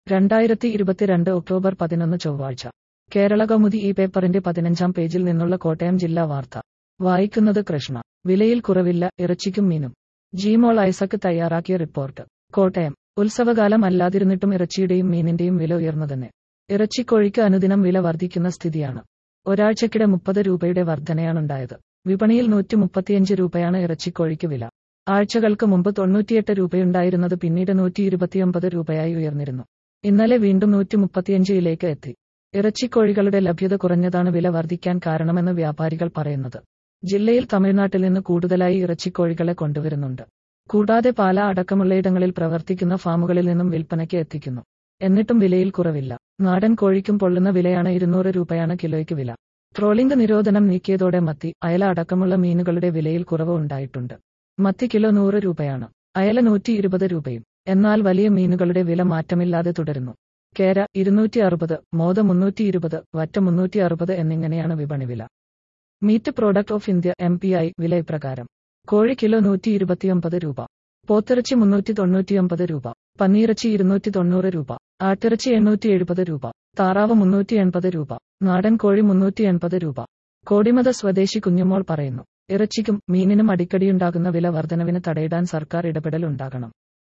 രണ്ടായിരത്തി ഇരുപത്തിരണ്ട് ഒക്ടോബർ പതിനൊന്ന് ചൊവ്വാഴ്ച കേരള കൗമുദി ഈ പേപ്പറിന്റെ പതിനഞ്ചാം പേജിൽ നിന്നുള്ള കോട്ടയം ജില്ലാ വാർത്ത വായിക്കുന്നത് കൃഷ്ണ വിലയിൽ കുറവില്ല ഇറച്ചിക്കും മീനും ജിമോൾ ഐസക്ക് തയ്യാറാക്കിയ റിപ്പോർട്ട് കോട്ടയം ഉത്സവകാലം അല്ലാതിരുന്നിട്ടും ഇറച്ചിയുടെയും മീനിന്റെയും വില ഉയർന്നതെന്നെ ഇറച്ചിക്കോഴിക്ക് അനുദിനം വില വർദ്ധിക്കുന്ന സ്ഥിതിയാണ് ഒരാഴ്ചക്കിടെ മുപ്പത് രൂപയുടെ വർധനയാണുണ്ടായത് വിപണിയിൽ നൂറ്റി മുപ്പത്തിയഞ്ച് രൂപയാണ് ഇറച്ചിക്കോഴിക്ക് വില ആഴ്ചകൾക്ക് മുമ്പ് തൊണ്ണൂറ്റിയെട്ട് രൂപയുണ്ടായിരുന്നത് പിന്നീട് നൂറ്റി ഇരുപത്തിയൊമ്പത് രൂപയായി ഉയർന്നിരുന്നു ഇന്നലെ വീണ്ടും നൂറ്റി മുപ്പത്തിയഞ്ചിലേക്ക് എത്തി ഇറച്ചിക്കോഴികളുടെ ലഭ്യത കുറഞ്ഞതാണ് വില വർദ്ധിക്കാൻ കാരണമെന്ന് വ്യാപാരികൾ പറയുന്നത് ജില്ലയിൽ തമിഴ്നാട്ടിൽ നിന്ന് കൂടുതലായി ഇറച്ചിക്കോഴികളെ കൊണ്ടുവരുന്നുണ്ട് കൂടാതെ പാല അടക്കമുള്ളയിടങ്ങളിൽ പ്രവർത്തിക്കുന്ന ഫാമുകളിൽ നിന്നും വിൽപ്പനയ്ക്ക് എത്തിക്കുന്നു എന്നിട്ടും വിലയിൽ കുറവില്ല നാടൻ കോഴിക്കും പൊള്ളുന്ന വിലയാണ് ഇരുന്നൂറ് രൂപയാണ് കിലോയ്ക്ക് വില ട്രോളിംഗ് നിരോധനം നീക്കിയതോടെ മത്തി അയല അടക്കമുള്ള മീനുകളുടെ വിലയിൽ കുറവ് ഉണ്ടായിട്ടുണ്ട് മത്തി കിലോ നൂറ് രൂപയാണ് അയല നൂറ്റി ഇരുപത് രൂപയും എന്നാൽ വലിയ മീനുകളുടെ വില മാറ്റമില്ലാതെ തുടരുന്നു കേര ഇരുന്നൂറ്റി അറുപത് മോത മുന്നൂറ്റി ഇരുപത് വറ്റ മുന്നൂറ്റി അറുപത് എന്നിങ്ങനെയാണ് വിപണി വില meat products of India M P I വില ഇപ്രകാരം കോഴി കിലോ നൂറ്റി ഇരുപത്തിയൊമ്പത് രൂപ പോത്തിറച്ചി മുന്നൂറ്റി തൊണ്ണൂറ്റിയൊമ്പത് രൂപ പന്നിയിറച്ചി ഇരുന്നൂറ്റി തൊണ്ണൂറ് രൂപ ആട്ടിറച്ചി എണ്ണൂറ്റി എഴുപത് രൂപ താറാവ് മുന്നൂറ്റി എൺപത് രൂപ നാടൻ കോഴി മുന്നൂറ്റി എൺപത് രൂപ കോടിമത സ്വദേശി കുഞ്ഞുമോൾ പറയുന്നു ഇറച്ചിക്കും മീനിനും അടിക്കടിയുണ്ടാകുന്ന വില വർധനവിന് തടയിടാൻ സർക്കാർ ഇടപെടൽ ഉണ്ടാകണം